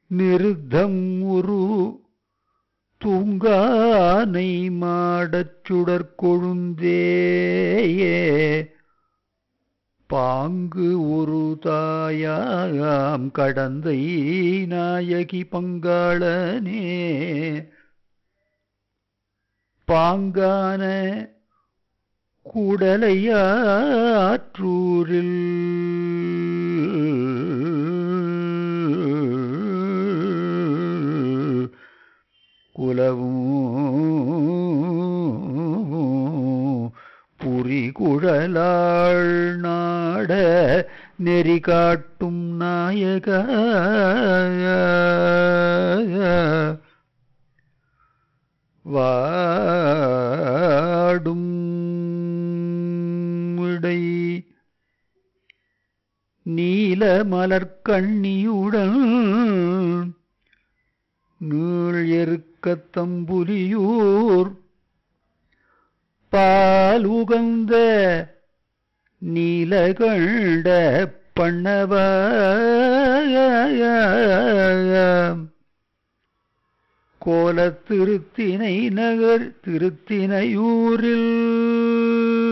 நிருத்தம் உரு தூங்கானை மாடச் சுடர் கொழுந்தேயே பாங்கு ஒரு தாயாம் கடந்தை நாயகி பங்காளனே பாங்கான கூடலையாற்றூரில் குலவும் புரி குழலாள் நாட நெறி காட்டும் நாயக வாடும் இடை நீல மலர்கண்ணியுடன் நீள் எருக்கத் தம்புலியூர் பால் உகந்த நீலகண்ட பண்ணவ கோலத் திருத்தினை நகர் திருத்தினையூரில்